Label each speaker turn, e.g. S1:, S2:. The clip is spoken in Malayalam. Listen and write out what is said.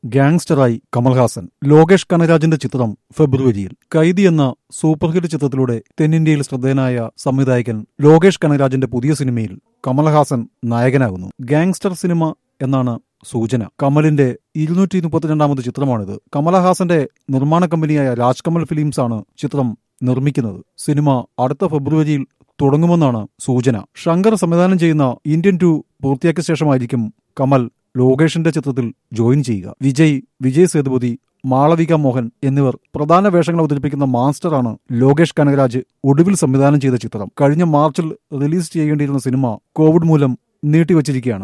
S1: ഗാങ്സ്റ്ററായി കമൽഹാസൻ ലോകേഷ് കനരാജിന്റെ ചിത്രം ഫെബ്രുവരിയിൽ കൈദി എന്ന സൂപ്പർ ഹിറ്റ് ചിത്രത്തിലൂടെ തെന്നിന്ത്യയിൽ ശ്രദ്ധേയനായ സംവിധായകൻ ലോകേഷ് കനരാജിന്റെ പുതിയ സിനിമയിൽ കമൽഹാസൻ നായകനാകുന്നു ഗാങ്സ്റ്റർ സിനിമ എന്നാണ് സൂചന കമലിന്റെ ഇരുന്നൂറ്റി മുപ്പത്തിരണ്ടാമത് ചിത്രമാണിത് കമലഹാസന്റെ നിർമ്മാണ കമ്പനിയായ രാജ്കമൽ ഫിലിംസ് ആണ് ചിത്രം നിർമ്മിക്കുന്നത് സിനിമ അടുത്ത ഫെബ്രുവരിയിൽ തുടങ്ങുമെന്നാണ് സൂചന ശങ്കർ സംവിധാനം ചെയ്യുന്ന ഇന്ത്യൻ ടു പൂർത്തിയാക്കിയ ശേഷമായിരിക്കും കമൽ ലോകേഷിന്റെ ചിത്രത്തിൽ ജോയിൻ ചെയ്യുക വിജയ് വിജയ് സേതുപതി മാളവിക മോഹൻ എന്നിവർ പ്രധാന വേഷങ്ങൾ അവതരിപ്പിക്കുന്ന മാസ്റ്ററാണ് ലോകേഷ് കനകരാജ് ഒടുവിൽ സംവിധാനം ചെയ്ത ചിത്രം കഴിഞ്ഞ മാർച്ചിൽ റിലീസ് ചെയ്യേണ്ടിയിരുന്ന സിനിമ കോവിഡ് മൂലം നീട്ടിവച്ചിരിക്കുകയാണ്